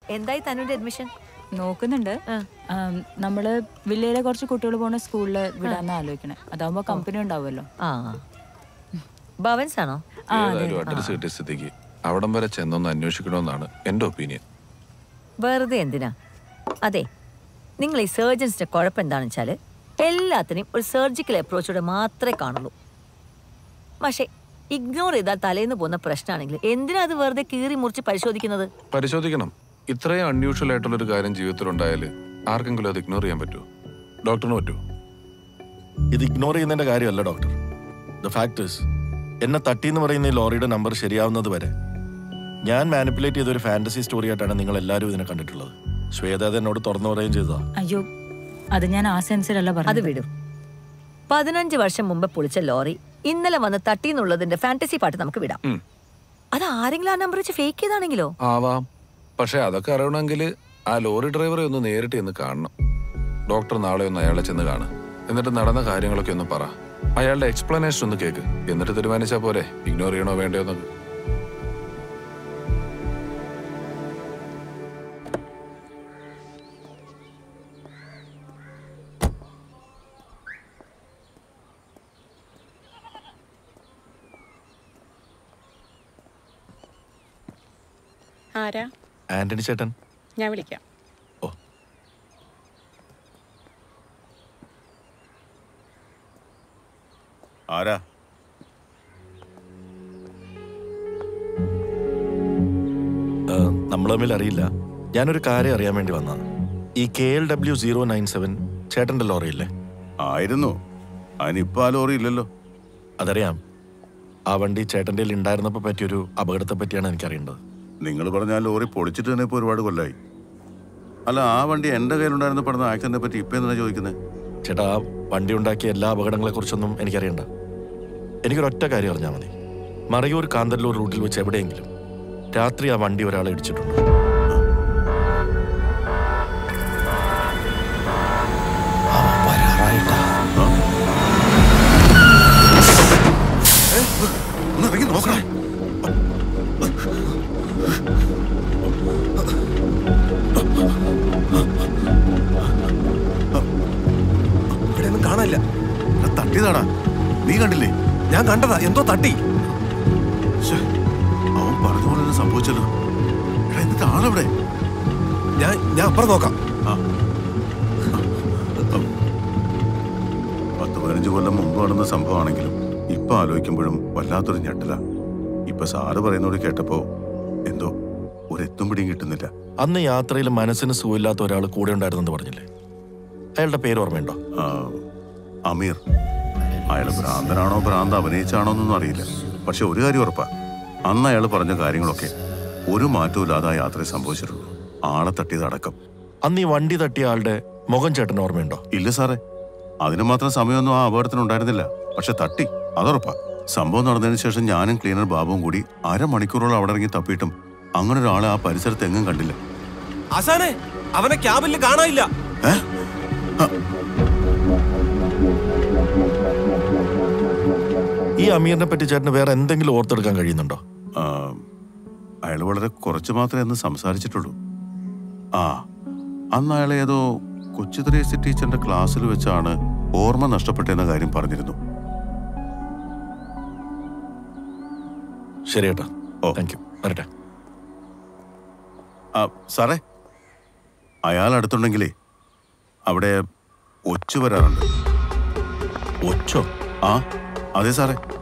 എന്തായി തനുവിന്റെ അഡ്മിഷൻ നോക്കുന്നുണ്ട് ആം, നമ്മള് വില്ലയിലെ കുറച്ച് കുട്ടികൾ പോണ സ്കൂളിൽ വിടാന്ന് ആലോചിക്കണേ അതാവുമ്പോ കമ്പനി ഉണ്ടാവുമല്ലോ ആ ഭവൻസ് ആണോ ആ അതെ ഏതായാലും അഡ്രസ് കിട്ടിയ സ്ഥിതിക്ക് അവിടം വരെ ചെന്നൊന്ന് അന്വേഷിക്കണമെന്നാണ് എൻ്റെ ഒപ്പീനിയൻ വെറുതെ എന്തിനാ അതെ നിങ്ങൾ ഈ സർജൻസിന്റെ കുഴപ്പം എന്താണെന്ന് വെച്ചാൽ എല്ലാത്തിനെയും ഒരു സർജിക്കൽ അപ്രോച്ചോടെ മാത്രമേ കാണുള്ളൂ പക്ഷേ ഇഗ്നോർ ചെയ്താൽ തലേന്ന് പോകുന്ന പ്രശ്നമാണെങ്കിൽ എന്തിനാ അത് വെറുതെ കീറി മുറിച്ച് പരിശോധിക്കുന്നത് പരിശോധിക്കണം ഇത്രയും അൺയൂഷ്വൽ ആയിട്ടുള്ള ഒരു കാര്യം ജീവിതത്തിൽ ഉണ്ടായാൽ ആർക്കെങ്കിലും അത് ഇഗ്നോർ ചെയ്യാൻ പറ്റുമോ ഡോക്ടറിന് പറ്റുമോ ഇത് ഇഗ്നോർ ചെയ്യുന്നതിന്റെ കാര്യമല്ല ഡോക്ടർ ദ ഫാക്ട് ഇസ് എന്നെ തട്ടി എന്ന് പറയുന്ന ഈ ലോറിയുടെ നമ്പർ ശരിയാവുന്നത് വരെ ഞാൻ മാനിപ്പുലേറ്റ് ചെയ്ത ഒരു ഫാന്റസി സ്റ്റോറി ആയിട്ടാണ് നിങ്ങൾ എല്ലാവരും ഇതിനെ കണ്ടിട്ടുള്ളത് ശ്വേത അത് എന്നോട് തുറന്നു പറയുകയും ചെയ്തതാ അയ്യോ അത് ഞാൻ ആ സെൻസിലല്ല അത് പറഞ്ഞത് വിടും പതിനഞ്ച് വർഷം മുമ്പ് പൊളിച്ച ലോറി ഇന്നലെ വന്ന് തട്ടിന്നുള്ളതിന്റെ ഫാന്റസി പാട്ട് നമുക്ക് വിടാം ഉം. അത് ആരെങ്കിലും ആ നമ്പർ വെച്ച് ഫേക്ക് ചെയ്താണെങ്കിലോ ആവാം പക്ഷെ അതൊക്കെ അറിയണമെങ്കിൽ ആ ലോറി ഡ്രൈവറെ ഒന്ന് നേരിട്ട് ചെന്ന് കാണണം ഡോക്ടർ നാളെ ഒന്ന് അയാളെ ചെന്ന് കാണും എന്നിട്ട് നടന്ന കാര്യങ്ങളൊക്കെ ഒന്ന് പറ അയാളുടെ എക്സ്പ്ലനേഷൻ ഒന്ന് കേക്ക് എന്നിട്ട് തീരുമാനിച്ചാൽ പോരെ ഇഗ്നോർ ചെയ്യണോ വേണ്ടയോ എന്നൊക്കെ ആരാ ആന്റണി ചേട്ടൻ ഞാൻ വിളിക്കാം ഓ ആരാ നമ്മൾ തമ്മിൽ അറിയില്ല ഞാനൊരു കാര്യം അറിയാൻ വേണ്ടി വന്നതാണ് ഈ K L W zero nine seven ചേട്ടന്റെ ലോറിയില്ലേ ആയിരുന്നു അതിനിപ്പോ ആ ലോറി ഇല്ലല്ലോ അതറിയാം ആ വണ്ടി ചേട്ടൻ്റെ കയ്യിൽ ഉണ്ടായിരുന്നപ്പോൾ പറ്റിയൊരു അപകടത്തെ പറ്റിയാണ് എനിക്കറിയേണ്ടത് നിങ്ങൾ പറഞ്ഞ ആ ലോറി പൊളിച്ചിട്ട് തന്നെ ഇപ്പൊ ഒരുപാട് കൊല്ലായി അല്ല ആ വണ്ടി എന്റെ കയ്യിലുണ്ടായിരുന്ന പെടുന്ന ആക്സിഡന്റിനെ പറ്റി ഇപ്പൊ എന്തിനാ ചോദിക്കുന്നത് ചേട്ടാ ആ വണ്ടി ഉണ്ടാക്കിയ എല്ലാ അപകടങ്ങളെ കുറിച്ചൊന്നും എനിക്കറിയണ്ട എനിക്കൊരൊറ്റ കാര്യം അറിഞ്ഞാൽ മതി മറയൂർ കാന്തല്ലൂർ റൂട്ടിൽ വെച്ച് എവിടെയെങ്കിലും രാത്രി ആ വണ്ടി ഒരാളെ ഇടിച്ചിട്ടുണ്ട് ഒന്ന് ഇറങ്ങി നോക്കണം ഇവിടെയൊന്നും കാണാനില്ല തട്ടിയതാടാ നീ കണ്ടില്ലേ ഞാൻ കണ്ടതാ എന്തോ തട്ടി ശ്ശേ, അവൻ പറഞ്ഞ പോലെ തന്നെ സംഭവിച്ചല്ലോ എടാ, എന്നിട്ട് ആളെവിടെ ഞാൻ ഞാൻ അപ്പുറം നോക്കാം ആ. പത്ത് പതിനഞ്ച് കൊല്ലം മുമ്പ് നടന്ന സംഭവമാണെങ്കിലും ഇപ്പൊ ആലോചിക്കുമ്പോഴും വല്ലാത്തൊരു ഞെട്ടല ഇപ്പൊ സാറ് പറയുന്നോട് കേട്ടപ്പോ എന്തോ ഒരെത്തും പിടിയും കിട്ടുന്നില്ല അന്ന് യാത്രയിൽ മനസ്സിന് സുഖമില്ലാത്ത ഒരാൾ കൂടെ ഉണ്ടായിരുന്നെന്ന് പറഞ്ഞില്ലേ അയാളുടെ പേര് ഓർമ്മയുണ്ടോ ആ, അമീർ അയാൾ ഭ്രാന്തനാണോ ഭ്രാന്ത് അഭിനയിച്ചാണോ എന്നൊന്നും അറിയില്ല പക്ഷെ ഒരു കാര്യം ഉറപ്പാ അന്ന് അയാൾ പറഞ്ഞ കാര്യങ്ങളൊക്കെ ഒരു മാറ്റവും ഇല്ലാതെ ആ യാത്രയിൽ സംഭവിച്ചിട്ടുള്ളൂ ആളെ തട്ടിയതടക്കം അന്ന് ഈ വണ്ടി തട്ടിയ ആളുടെ മുഖം ചേട്ടന് ഓർമ്മയുണ്ടോ ഇല്ല സാറേ അതിന് മാത്രം സമയമൊന്നും ആ അപകടത്തിന് ഉണ്ടായിരുന്നില്ല പക്ഷെ തട്ടി അതുറപ്പാ സംഭവം നടന്നതിന് ശേഷം ഞാനും ക്ലീനർ ബാബുവും കൂടി അരമണിക്കൂറോളം അവിടെ ഇറങ്ങി തപ്പിയിട്ടും അങ്ങനെ ഒരാളെ ആ പരിസരത്ത് എങ്ങും കണ്ടില്ല ആശാനെ അവനെ ക്യാബിൽ കാണാനില്ല ഈ അമീറിനെ പറ്റി ചേട്ടന് വേറെ എന്തെങ്കിലും ഓർത്തെടുക്കാൻ കഴിയുന്നുണ്ടോ ആ, അയാൾ വളരെ കുറച്ച് മാത്രമേ അന്ന് സംസാരിച്ചിട്ടുള്ളൂ ആ അന്ന് അയാൾ ഏതോ കൊച്ചു ത്രേസി ടീച്ചറിന്റെ ക്ലാസ്സിൽ വെച്ചാണ് ഓർമ്മ നഷ്ടപ്പെട്ടെന്ന കാര്യം പറഞ്ഞിരുന്നു ശരി ഏട്ടാ ഓ. താങ്ക് യു വരട്ടെ ആ സാറേ അയാൾ അടുത്തുണ്ടെങ്കിലേ അവിടെ ഒച്ചു വരാറുണ്ട് ഒച്ചോ ആ അതെ സാറേ